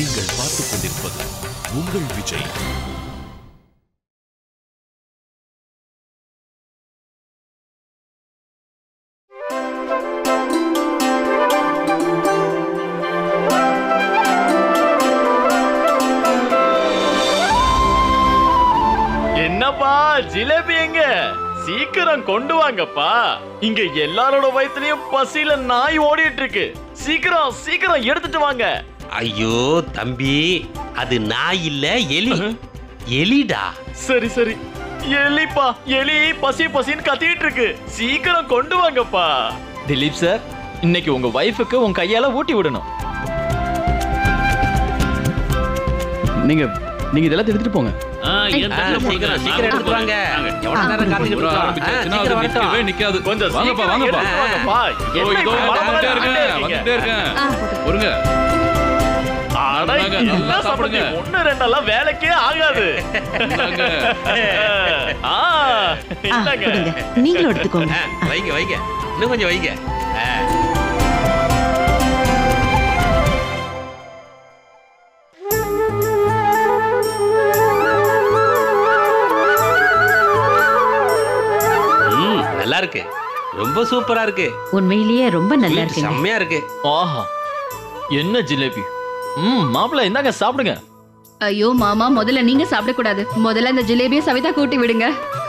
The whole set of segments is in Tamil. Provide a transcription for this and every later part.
நீங்கள் பார்த்துக் கொண்டிருப்பது உங்கள் விஜய் என்னப்பா ஜிலேபி எங்க சீக்கிரம் கொண்டு வாங்கப்பா இங்க எல்லாரோட வயித்துலயும் பசியில நாய் ஓடிட்டு இருக்கு சீக்கிரம் சீக்கிரம் எடுத்துட்டு வாங்க ஐயோ தம்பி அது நாய் இல்ல எலி எலிடா சரி சரி எலிப்பா எலி பசி பசின்னு கத்திட்டு இருக்கு சீக்கிரம் கொண்டு வாங்கப்பா திலீப் சார் இன்னைக்கு உங்க வைஃபுக்கு உங்க கையால ஊட்டி விடணும் நீங்க நீங்க இதெல்லாம் எடுத்துட்டு போங்க ஆ, சீக்கிரம் சீக்கிரம் எடுத்துட்டு வாங்க எவ்வளவு நேரம் காத்துக்கிட்டு இருக்கோம்? ஆ, சீக்கிரம் வரட்டும். நிக்காது கொஞ்சம் வாங்கப்பா சீக்கிரம் வாங்கப்பா எடுத்துட்டு வாங்கப்பா. இதோ என்ன இதோ இப்படி வந்துட்டே படபடன்னு இருக்கேன் இருக்கீங்க? வந்துட்டே இருக்கேன் பொறுங்க அட, இந்தாங்க, நல்லா என்ன சாப்பிடுங்க சாப்பிடுங்க. ஒண்ணு ரெண்டெல்லாம் வேலைக்கே ஆகாது இந்தாங்க. ஆ, ஆ, இந்தாங்க. கொடுங்க நீங்களும் எடுத்துக்கோங்க ஆ, வைங்க வைங்க இன்னும் கொஞ்சம் வைங்க ஆ. ம், நல்லா இருக்கு ரொம்ப சூப்பரா இருக்கு உண்மையிலேயே ரொம்ப நல்லா Sweet இருக்குங்க செம்மையா இருக்கு ஆஹா என்ன ஜிலேபி ம் மாப்பிள்ள இந்தாங்க சாப்பிடுங்க ஐயோ மாமா முதல்ல நீங்க சாப்பிடக்கூடாது முதல்ல இந்த ஜிலேபியை சவிதா கூட்டி விடுங்க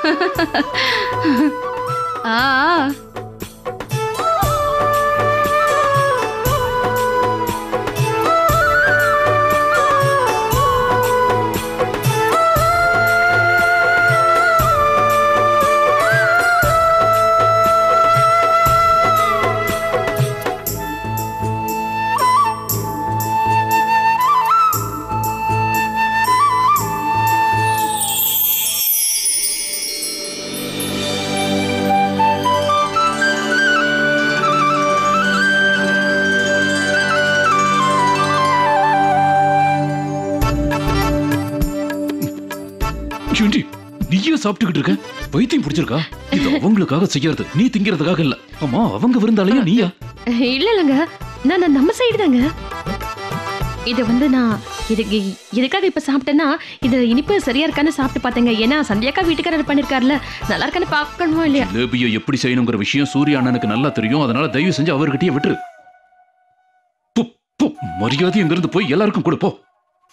ஆ ஆ. ஏண்டி, நீயே சாப்பிட்டுக்கிட்டு இருக்க பைத்தியம் பிடிச்சிருக்கா இது அவங்களுக்காக செய்யறது நீ திங்கிறதுக்காக இல்ல ஆமா அவங்க விருந்தாலையா நீயா இல்ல இல்லங்க நான் நான் நம்ம சைடு தாங்க இது வந்து நான் இதுக்கு எதுக்காக இப்ப சாப்பிட்டேன்னா இது இனிப்பு சரியா இருக்கான்னு சாப்பிட்டு பார்த்தேங்க ஏன்னா சந்தியாக்கா வீட்டுக்காரர் பண்ணிருக்காருல நல்லா இருக்கான்னு பார்க்கணுமா இல்லையா ஜிலேபியை எப்படி செய்யணுங்கிற விஷயம் சூரிய அண்ணனுக்கு நல்லா தெரியும் அதனால தயவு செஞ்சு அவர்கிட்டயே விட்டுரு போ, போ, மரியாதை இங்க இருந்து போய் எல்லாருக்கும் கொடு போ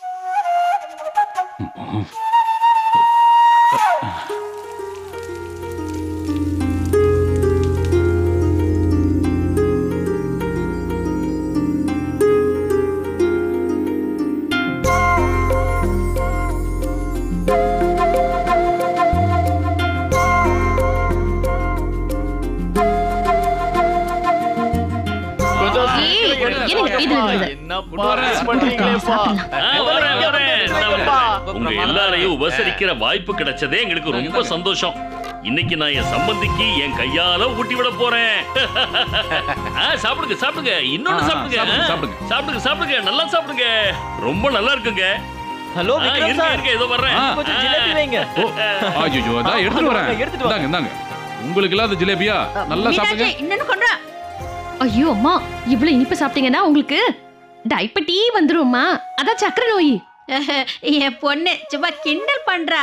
கொஞ்சம் ஏய், சீக்கிரம் எடுத்துட்டு இருங்க, இது வாங்கப்பா. இருக்குது. என்னப்பா miss பண்றீங்களேப்பா. ஆ, வரேன், இங்க வரேன். வந்து நில்லுங்கப்பா. உங்க எல்லாரையும் உபசரிக்கிற வாய்ப்பு கிடைச்சதே எங்களுக்கு ரொம்ப சந்தோஷம் இன்னைக்கு நான் என் சம்பந்திக்கு என் கையால ஊட்டி விட போறேன் ஆ, சாப்பிடுங்க சாப்பிடுங்க இன்னொன்னு ஆ, சாப்பிடுங்க சாப்பிடுங்க, ஆ, சாப்பிடுங்க. சாப்பிடுங்க சாப்பிடுங்க நல்லா சாப்பிடுங்க ரொம்ப நல்லா இருக்குங்க ஹலோ ஆ, விக்ரம் இருங்க சார் இருங்க இதோ வர்றேன் ஆ. கொஞ்சம் ஜிலேபி வைங்க ஓ ஐயோ அதான் எடுத்துட்டு வரேன் எடுத்துட்டு வாங்க. இந்தாங்க இந்தாங்க உங்களுக்கு இல்லாத ஜிலேபியா நல்லா சாப்பிடுங்க இன்னொன்னு கொண்டு வா. ஐயோ அம்மா இவ்வளவு இனிப்பு சாப்பிட்டீங்கன்னா உங்களுக்கு டைப்பட்டி வந்துரும்மா அதான் சக்கரை நோய் என் பொண்ணு சும்மா கிண்டல் பண்றா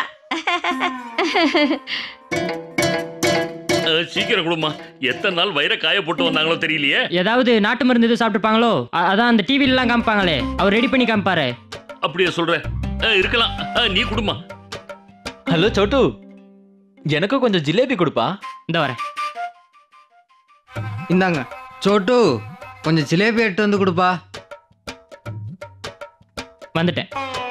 ஆ, சீக்கிரம் கொடுமா எத்தனை நாள் வயிற காய போட்டு வந்தாங்களோ தெரியலையே ஏதாவது நாட்டு மருந்து எதுவும் சாப்பிட்டுருப்பாங்களோ அ- அதான் அந்த டிவில எல்லாம் காமிப்பாங்களே அவர் ரெடி பண்ணி காமிப்பாரு அப்படியே சொல்றேன் ஆ, இருக்கலாம் ஆ, நீ குடுமா ஹலோ சோட்டு எனக்கும் கொஞ்சம் ஜிலேபி கொடுப்பா இந்த வரேன் இந்தாங்க சோட்டு கொஞ்சம் ஜிலேபி எடுத்து வந்து கொடுப்பா வந்துட்டேன்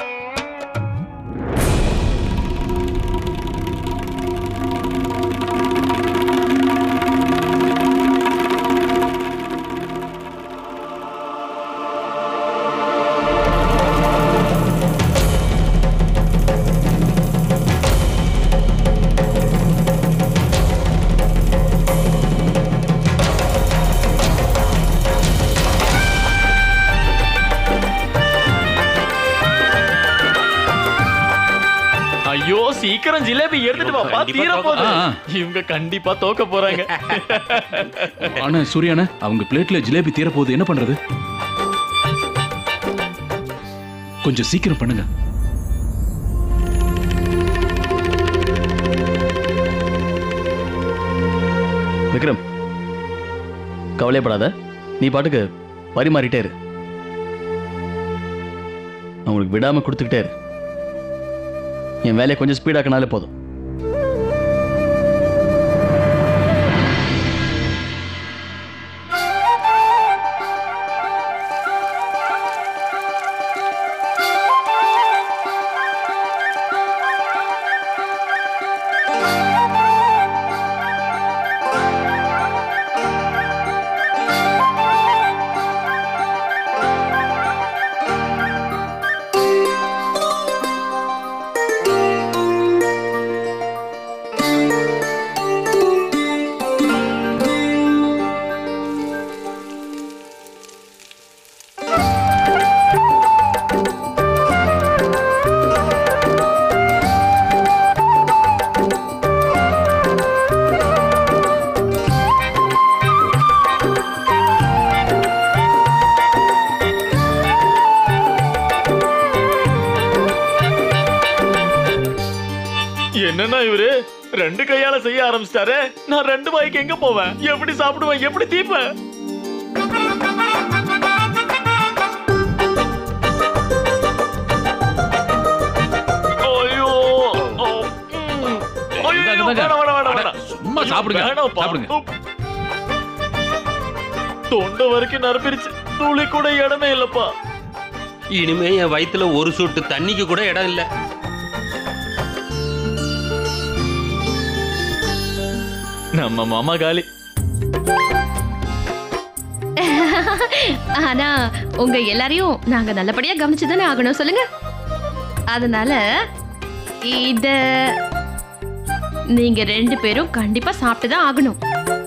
ஐயோ சீக்கிரம் ஜிலேபி எடுத்துட்டு வாப்பா கண்டிப்பா தீர தோக்க- போகுது ஆ, ஆ. இவங்க கண்டிப்பா தோக்க போறாங்க ஆனா சூர்யாண்ணே அவங்க பிளேட்ல ஜிலேபி தீரப்போகுது என்ன பண்றது கொஞ்சம் சீக்கிரம் பண்ணுங்க விக்ரம் கவலையப்படாத நீ பாட்டுக்கு பரிமாறிட்டே இரு நான் உங்களுக்கு விடாம கொடுத்துக்கிட்டே இரு என் வேலையை கொஞ்சம் ஸ்பீடாக்கினாலே போதும் என்னன்னா இவரு ரெண்டு கையால செய்ய ஆரம்பிச்சிட்டாரு நான் ரெண்டு வாய்க்கு எங்க போவேன் எப்படி சாப்பிடுவேன் எப்படி தீப்பேன் ஐயோ ஓ, ம். ஐயோ, இந்தாங்க, இந்தாங்க. வேணாம், வேணாம், வேணாம், அட, வேணாம். சும்மா சாப்பிடுங்க வேணாம்ப்பா. சாப்பிடுங்க உப். தொண்டை வரைக்கும் நரம்பிருச்சு துளி கூட இடமே இல்லப்பா இனிமே என் வயித்துல ஒரு சொட்டு தண்ணிக்கு கூட இடம் இல்ல நம்ம மாமா காலி ஆனா உங்க எல்லாரையும் நாங்க நல்லபடியா கவனிச்சு தானே ஆகணும் சொல்லுங்க அதனால இத நீங்க ரெண்டு பேரும் கண்டிப்பா சாப்பிட்டு தான் ஆகணும்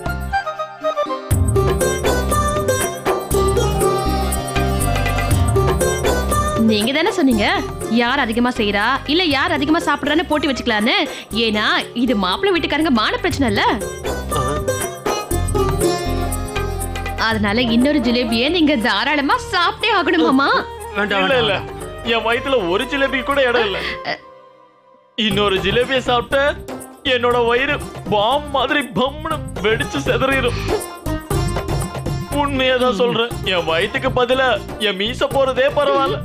நீங்க தானே சொன்னீங்க யார் அதிகமா செய்யறா இல்ல யார் அதிகமா சாப்பிடுறான்னு போட்டி வச்சுக்கலான்னு ஏன்னா இது மாப்பிள்ளை வீட்டுக்காரங்க மான பிரச்சனை இல்ல அதனால இன்னொரு ஜிலேபியை நீங்க தாராளமா சாப்பிட்டே ஆகணும் மாமா வேண்டாம் இல்ல இல்ல வேண்டாம் என் வயித்துல ஒரு ஜிலேபி கூட இடம் இல்ல இன்னொரு ஜிலேபியை சாப்பிட்ட என்னோட வயிறு பாம் மாதிரி பம்னு வெடிச்சு செதறிடும் உண்மையா தான் சொல்றேன் என் வயித்துக்கு பதிலா என் மீச போறதே பரவாயில்ல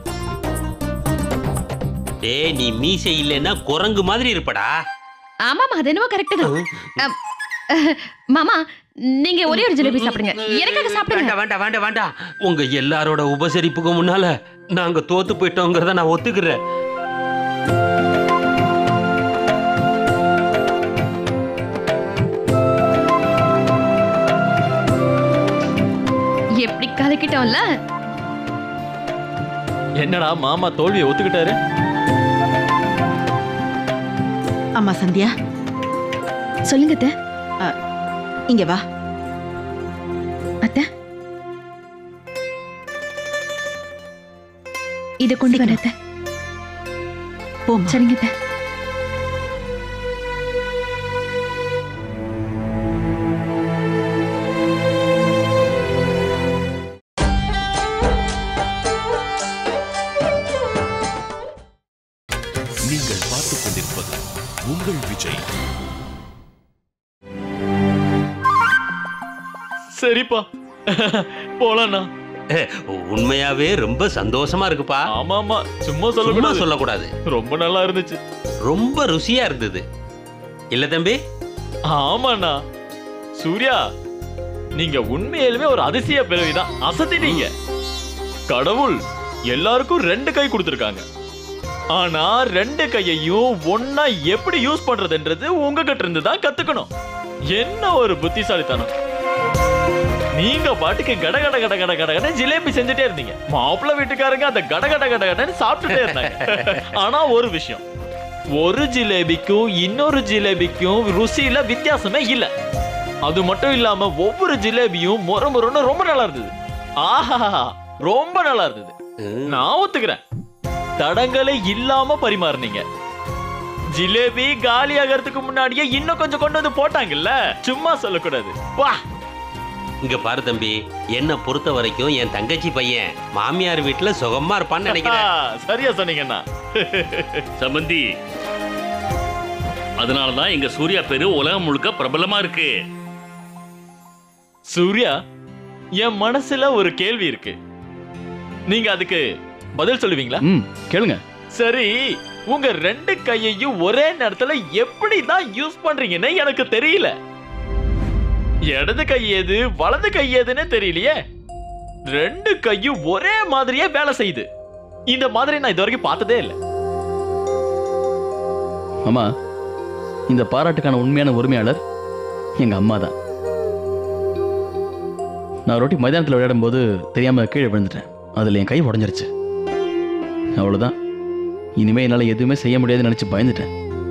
டேய் நீ மீசை இல்லைன்னா குரங்கு மாதிரி இருப்படா ஆமாமா அது என்னவோ கரெக்ட் தான் அம், அஹ், மாமா நீங்க ஒரே ஒரு ஜிலேபி சாப்பிடுங்க எனக்காக சாப்பிடுங்க வேண்டாம் வேண்டாம் வேண்டாம் வேண்டாம் உங்க எல்லாரோட உபசரிப்புக்கு முன்னால நாங்க தோத்து போயிட்டோங்கிறத நான் ஒத்துக்கிறேன் எப்படி கலக்கிட்டோம்ல என்னடா மாமா தோல்வியை ஒத்துக்கிட்டாரு அம்மா சந்தியா சொல்லுங்க அத்தை. இங்க வா அத்தை இத கொண்டு வர அத்தை. போம்மா சரிங்க அத்தை. நீங்கள் பார்த்துக் கொண்டிருப்பது உங்கள் விஜய் சரிப்பா போலாண்ணா உண்மையாவே ரொம்ப சந்தோஷமா இருக்குப்பா ஆமா ஆமா சும்மா சும்மா சொல்லக்கூடாது சொல்லக்கூடாது ரொம்ப நல்லா இருந்துச்சு ரொம்ப ருசியா இருந்தது இல்ல தம்பி ஆமாண்ணா சூர்யா நீங்க உண்மையிலுமே ஒரு அதிசய பிறவிதான் அசத்திட்டீங்க கடவுள் எல்லாருக்கும் ரெண்டு கை கொடுத்திருக்காங்க ஆனா ரெண்டு கையையும் ஒன்னா எப்படி யூஸ் பண்றதுன்றது உங்ககிட்ட இருந்து தான் கத்துக்கணும் என்ன ஒரு புத்திசாலித்தனம் நீங்க பாட்டுக்கு கட கட கட கட கட கட ஜிலேபி செஞ்சுட்டே இருந்தீங்க மாப்பிள்ளை வீட்டுக்காரங்க அந்த கட கட கட கடன்னு சாப்பிட்டுட்டே இருந்தாங்க ஆனா ஒரு விஷயம் ஒரு ஜிலேபிக்கும் இன்னொரு ஜிலேபிக்கும் ருசியில வித்தியாசமே இல்ல அது மட்டும் இல்லாம ஒவ்வொரு ஜிலேபியும் மொற மொறன்னு ரொம்ப நல்லா இருந்தது ஆஹா ரொம்ப நல்லா இருந்தது நான் ஒத்துக்கிறேன் தடங்களே இல்லாம பரிமாறுனீங்க ஜிலேபி காலி ஆகிறதுக்கு முன்னாடியே இன்னும் கொஞ்சம் கொண்டு வந்து போட்டாங்கல்ல சும்மா சொல்லக்கூடாது வா இங்க பாரு தம்பி என்ன பொறுத்த வரைக்கும் என் தங்கச்சி பையன் மாமியார் வீட்டுல சுகமா இருப்பான்னு நினைக்கிறேன் சரியா சொன்னீங்கண்ணா சம்பந்தி அதனாலதான் எங்க சூர்யா பேரு உலகம் முழுக்க பிரபலமா இருக்கு சூர்யா என் மனசுல ஒரு கேள்வி இருக்கு நீங்க அதுக்கு பதில் சொல்லுவீங்களா ம் கேளுங்க சரி உங்க ரெண்டு கையையும் ஒரே நேரத்துல எப்படி தான் யூஸ் பண்றீங்கன்னு எனக்கு தெரியல இடது கை எது வலது கை எதுன்னு தெரியலையே ரெண்டு கையும் ஒரே மாதிரியே வேலை செய்யுது இந்த மாதிரி நான் இது வரைக்கும் பார்த்ததே இல்லை அம்மா இந்த பாராட்டுக்கான உண்மையான உரிமையாளர் எங்க அம்மா தான் நான் ரொட்டி மைதானத்தில் விளையாடும் போது தெரியாம கீழே விழுந்துட்டேன் அதில் என் கை உடஞ்சிருச்சு அவ்வளோதான் இனிமே என்னால் எதுவுமே செய்ய முடியாதுன்னு நினச்சி பயந்துட்டேன்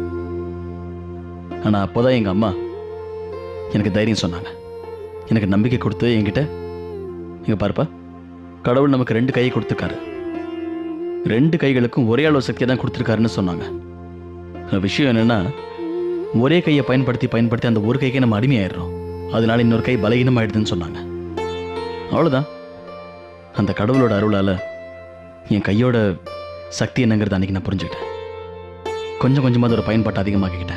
ஆனால் அப்போதான் எங்கள் அம்மா எனக்கு தைரியம் சொன்னாங்க எனக்கு நம்பிக்கை கொடுத்து என்கிட்ட இங்கே பாருப்பா கடவுள் நமக்கு ரெண்டு கையை கொடுத்துருக்காரு ரெண்டு கைகளுக்கும் ஒரே அளவு சக்தியை தான் கொடுத்துருக்காருன்னு சொன்னாங்க ஆனா விஷயம் என்னன்னா ஒரே கையை பயன்படுத்தி பயன்படுத்தி அந்த ஒரு கைக்கே நம்ம அடிமையாயிடுறோம் அதனால இன்னொரு கை பலகீனமாயிடுதுன்னு சொன்னாங்க அவ்வளோதான் அந்த கடவுளோட அருளால் என் கையோட சக்தி என்னங்கிறது அன்னைக்கு நான் புரிஞ்சுக்கிட்டேன் கொஞ்சம் கொஞ்சமாக அதோட பயன்பாட்டை அதிகமாக்கிக்கிட்டேன்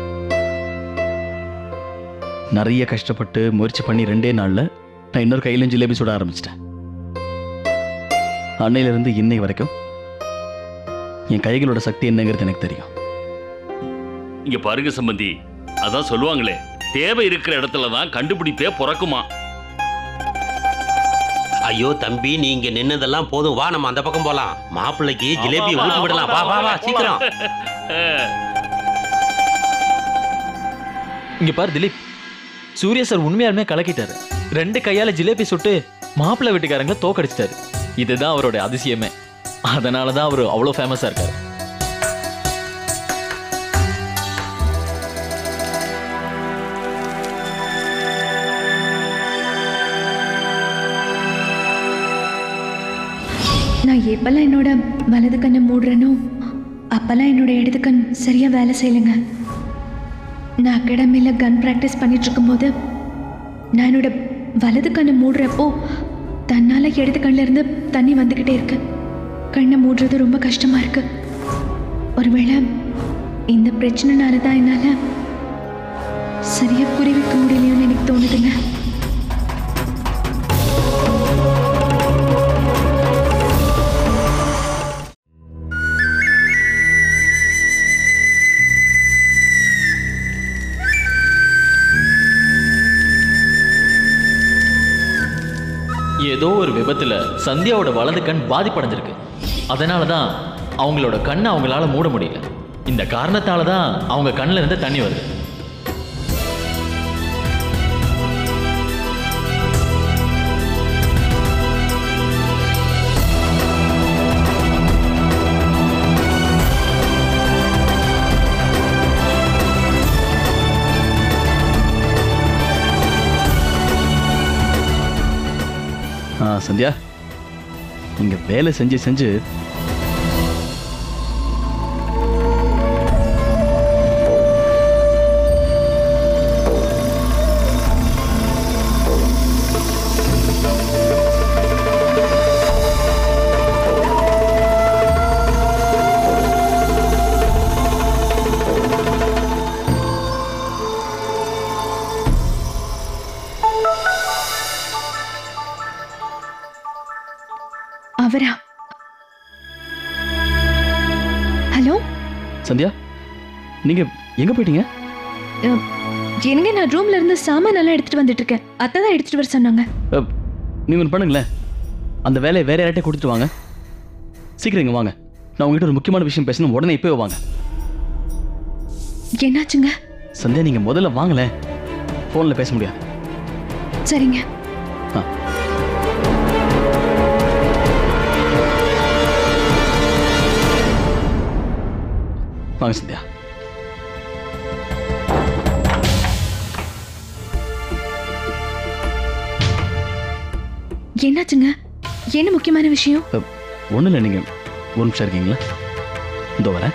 நிறைய கஷ்டப்பட்டு முயற்சி பண்ணி ரெண்டே நாளில் நான் இன்னொரு கையிலும் ஜிலேபி சுட ஆரம்பிச்சிட்டேன் அன்னையிலிருந்து இன்னை வரைக்கும் என் கைகளோட சக்தி என்னங்கிறது எனக்கு தெரியும் இங்க பாருங்க சம்பந்தி அதான் சொல்லுவாங்களே தேவை இருக்கிற இடத்துல தான் கண்டுபிடிப்பே பிறக்குமா ஐயோ தம்பி நீங்க நின்னதெல்லாம் போதும் வா நம்ம அந்த பக்கம் போலாம் மாப்பிள்ளைக்கு ஜிலேபி ஊட்டி விடலாம் வா வா வா சீக்கிரம் இங்க பாரு திலீப் சூர்யா சார் உண்மையாலுமே கலக்கிட்டாரு ரெண்டு கையால ஜிலேபி சுட்டு மாப்பிள்ளை வீட்டுக்காரங்கள தோக்கடிச்சிட்டாரு இதுதான் அவரோட அதிசயமே அதனால தான் அவர் அவ்வளோ ஃபேமஸா இருக்காரு நான் எப்பெல்லாம் என்னோட வலது கண்ணை மூடுறேனோ அப்பெல்லாம் என்னோட இடது கண் சரியாக வேலை செய்யலைங்க நான் அகாடமியில் கன் ப்ராக்டிஸ் பண்ணிட்டு இருக்கும்போது நான் என்னோட வலது கண்ணை மூடுறப்போ தன்னால் இடது கண்ணில் இருந்து தண்ணி வந்துக்கிட்டே இருக்கு கண்ணை மூடுறது ரொம்ப கஷ்டமாக இருக்கு ஒருவேளை இந்த பிரச்சனைனால தான் என்னால் சரியாக குறி வைக்க முடியலையோன்னு எனக்கு தோணுதுங்க ஏதோ ஒரு விபத்துல சந்தியாவோட வலது கண் பாதிப்படைஞ்சிருக்கு அதனால தான் அவங்களோட கண்ணை அவங்களால மூட முடியல இந்த காரணத்தால தான் அவங்க கண்ணுல இருந்து தண்ணி வருது ஆ சந்தியா இங்கே வேலை செஞ்சு செஞ்சு அவரா ஹலோ சந்தியா நீங்கள் எங்கே போயிட்டீங்க அஹ், என்னங்க நான் ரூம்ல இருந்து சாமான் எல்லாம் எடுத்துட்டு வந்துட்டு இருக்கேன் அத்தை தான் எடுத்துட்டு வர சொன்னாங்க அ, நீங்க ஒன்று பண்ணுங்களேன் அந்த வேலையை வேற யார்கிட்ட கொடுத்துட்டு வாங்க சீக்கிரம் இங்க வாங்க நான் உங்ககிட்ட ஒரு முக்கியமான விஷயம் பேசணும் உடனே இப்போவே வாங்க என்னாச்சுங்க சந்தியா நீங்க முதல்ல வாங்களேன் ஃபோனில் பேச முடியாது சரிங்க ஆ வாங்க சந்தியா என்னாச்சுங்க என்ன முக்கியமான விஷயம் ஒன்றும் இல்லை நீங்கள் ஒரு நிமிஷம் இருக்கீங்களா இதோ வரேன்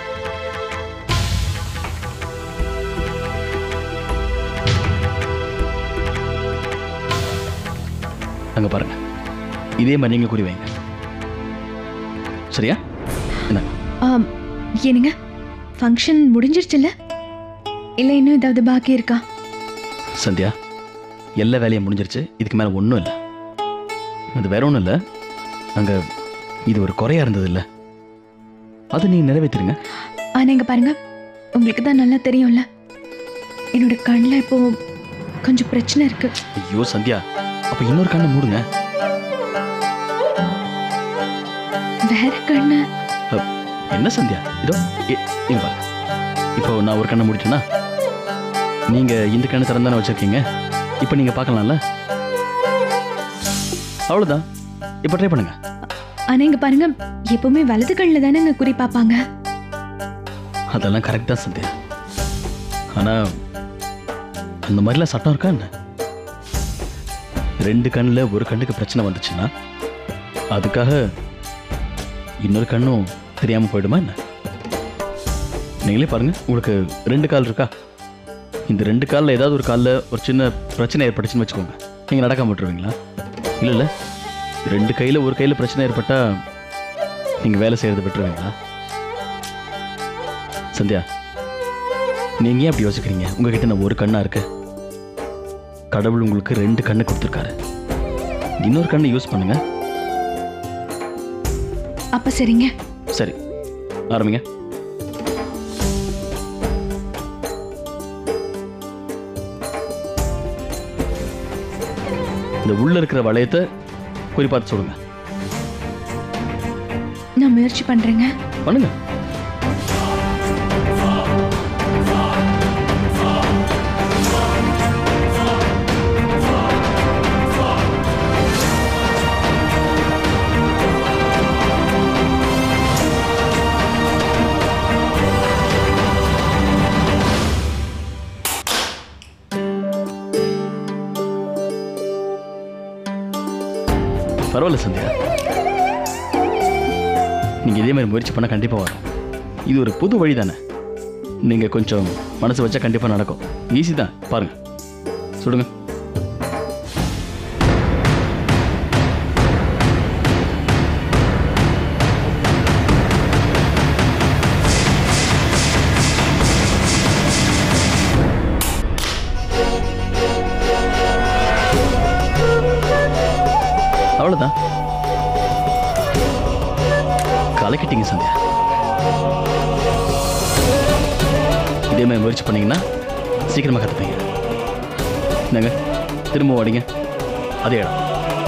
அங்கே பாருங்க இதே மாதிரி நீங்கள் குறி வைங்க சரியா என்ன ஆம், என்னங்க ஃபங்க்ஷன் முடிஞ்சிருச்சுல்ல இல்லை இன்னும் ஏதாவது பாக்கி இருக்கா சந்தியா எல்லா வேலையும் முடிஞ்சிருச்சு இதுக்கு மேலே ஒன்றும் இல்லை அது வேற ஒன்றும் இல்லை அங்கே இது ஒரு குறையா இருந்தது இல்லை அதை நீங்கள் நிறைவேற்றிருங்க ஆனா இங்க பாருங்க உங்களுக்கு தான் நல்லா தெரியும்ல என்னோட கண்ணில் இப்போ கொஞ்சம் பிரச்சனை இருக்கு ஐயோ சந்தியா அப்போ இன்னொரு கண்ணை மூடுங்க வேற கண்ணு அ, என்ன சந்தியா இதோ இ- இங்க பாருங்க இப்போ நான் ஒரு கண்ணை மூடிட்டேன்னா நீங்கள் இந்த கண்ணை திறந்தானே வச்சுருக்கீங்க இப்போ நீங்கள் பார்க்கலாம்ல அவ்வளோதான் இப்போ ட்ரை பண்ணுங்க ஆனா இங்க பாருங்க எப்பவுமே வலது கண்ணில் தானேங்க குறி பார்ப்பாங்க அதெல்லாம் கரெக்ட் தான் சந்தியா ஆனால் அந்த மாதிரிலாம் சட்டம் இருக்கா என்ன ரெண்டு கண்ணில் ஒரு கண்ணுக்கு பிரச்சனை வந்துச்சுன்னா அதுக்காக இன்னொரு கண்ணும் தெரியாமல் போயிடுமா என்ன நீங்களே பாருங்க உங்களுக்கு ரெண்டு கால் இருக்கா இந்த ரெண்டு காலில் ஏதாவது ஒரு காலில் ஒரு சின்ன பிரச்சனை ஏற்பட்டுச்சுன்னு வச்சுக்கோங்க நீங்கள் நடக்காம விட்டுருவீங்களா இல்லை இல்லை ரெண்டு கையில் ஒரு கையில் பிரச்சனை ஏற்பட்டால் நீங்கள் வேலை செய்கிறத விட்டுருவீங்களா சந்தியா நீங்க ஏன் அப்படி யோசிக்கிறீங்க உங்ககிட்ட நான் ஒரு கண்ணா இருக்கு கடவுள் உங்களுக்கு ரெண்டு கண்ணு கொடுத்துருக்காரு இன்னொரு கண்ணை யூஸ் பண்ணுங்க அப்ப சரிங்க சரி ஆரம்பிங்க இந்த உள்ள இருக்கிற வளையத்தை குறி பார்த்து சொல்லுங்க நான் முயற்சி பண்றேங்க பண்ணுங்க பரவாயில்ல சந்தியா நீங்கள் இதே மாதிரி முயற்சி பண்ணால் கண்டிப்பாக வரும் இது ஒரு புது வழி தானே நீங்கள் கொஞ்சம் மனசு வச்சா கண்டிப்பாக நடக்கும் ஈஸி தான் பாருங்கள் சுடுங்க அவ்வளோதான் கலக்கிட்டீங்க சந்தியா இதே மாதிரி முயற்சி பண்ணீங்கன்னா சீக்கிரமாக கற்றுப்பீங்க என்னங்க திரும்ப ஓடிங்க அதே இடம்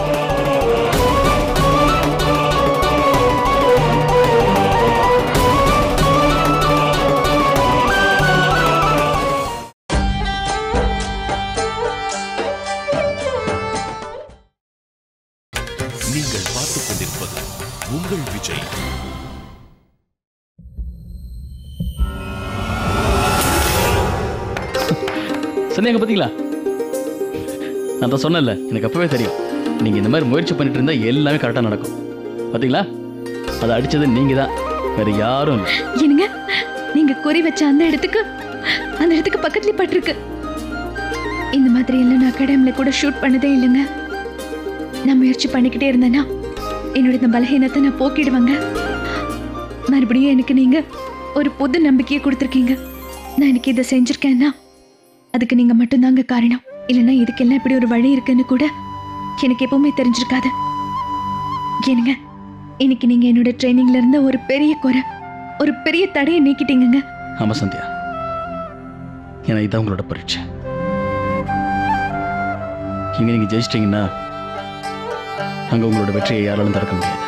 நீங்கள் பார்த்துக் கொண்டிருப்பது உங்கள் விஜய் சந்தியாங்க பார்த்தீங்களா நான் தான் சொன்னேன்ல எனக்கு அப்பவே தெரியும் நீங்கள் இந்த மாதிரி முயற்சி பண்ணிட்டு இருந்தால் எல்லாமே கரெக்டாக நடக்கும் பார்த்தீங்களா அதை அடித்தது நீங்கள் தான் வேறு யாரும் இல்லை என்னங்க நீங்க குறி வச்ச அந்த இடத்துக்கு அந்த இடத்துக்கு பக்கத்துலயே பட்டிருக்கு இந்த மாதிரி எல்லாம் நான் அகாடமில கூட ஷூட் பண்ணதே இல்லைங்க நான் முயற்சி பண்ணிக்கிட்டே இருந்தேன்னா என்னோட இந்த பலகீனத்தை நான் போக்கிடுவேங்க மறுபடியும் எனக்கு நீங்க ஒரு புது நம்பிக்கையை கொடுத்துருக்கீங்க நான் எனக்கு இதை செஞ்சிருக்கேன்னா அதுக்கு நீங்க மட்டும்தாங்க காரணம் இல்லைன்னா இதுக்கெல்லாம் இப்படி ஒரு வழி இருக்குன்னு கூட எனக்கு எப்பவுமே தெரிஞ்சிருக்காது ஏனுங்க இன்னைக்கு நீங்க என்னோட ட்ரைனிங்ல இருந்த ஒரு பெரிய குறை ஒரு பெரிய தடையை நீக்கிட்டீங்கங்க ஆமாம் சந்தியா ஏன்னா இதான் உங்களோட பரீட்சை இங்கே நீங்கள் ஜெயிச்சிட்டிங்கன்னா அங்கே உங்களோட வெற்றியை யாராலும் தடுக்க முடியாது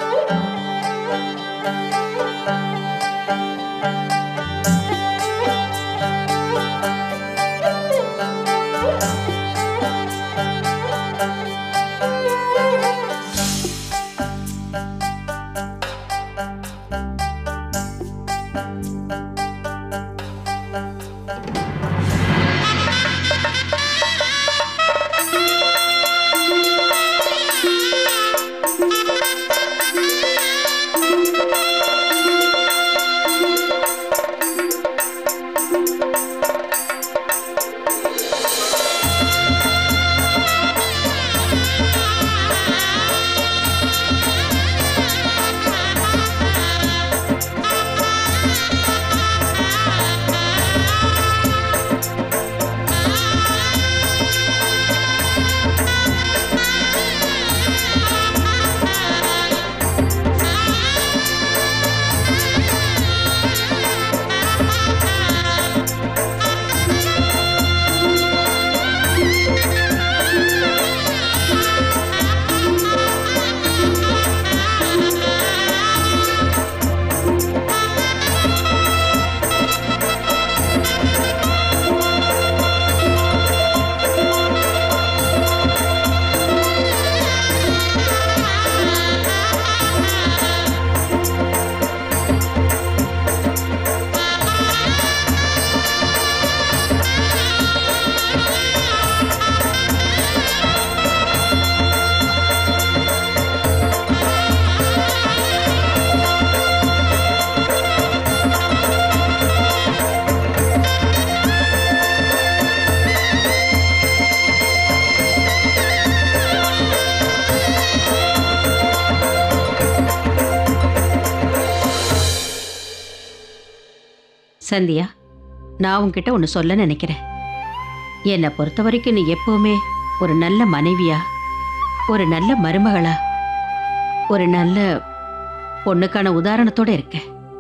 சந்தியா நான் உன்கிட்ட ஒன்று சொல்ல நினைக்கிறேன் என்னை பொறுத்த வரைக்கும் நீ எப்பவுமே ஒரு நல்ல மனைவியா ஒரு நல்ல மருமகளா ஒரு நல்ல பொண்ணுக்கான உதாரணத்தோட இருக்க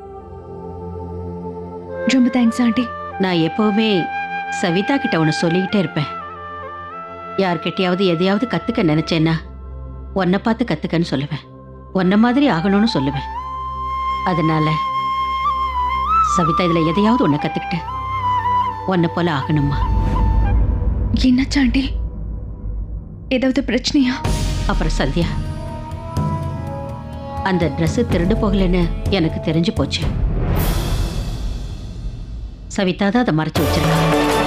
ரொம்ப தேங்க்ஸ் ஆண்டி நான் எப்பவுமே சவிதா கிட்ட ஒன்று சொல்லிக்கிட்டே இருப்பேன் யார்கிட்டயாவது எதையாவது கத்துக்க நினைச்சேன்னா உன்னை பார்த்து கத்துக்கன்னு சொல்லுவேன் உன்ன மாதிரி ஆகணும்னு சொல்லுவேன் அதனால சவிதா இதுல எதையாவது ஒன்று கத்துக்கிட்டு உன்னை போல ஆகணுமா என்னாச்சு ஆண்டி ஏதாவது பிரச்சனையா அப்புறம் சந்தியா அந்த Dress திருடு போகலைன்னு எனக்கு தெரிஞ்சு போச்சு சவிதா தான் அதை மறைச்சு வச்சிருக்கா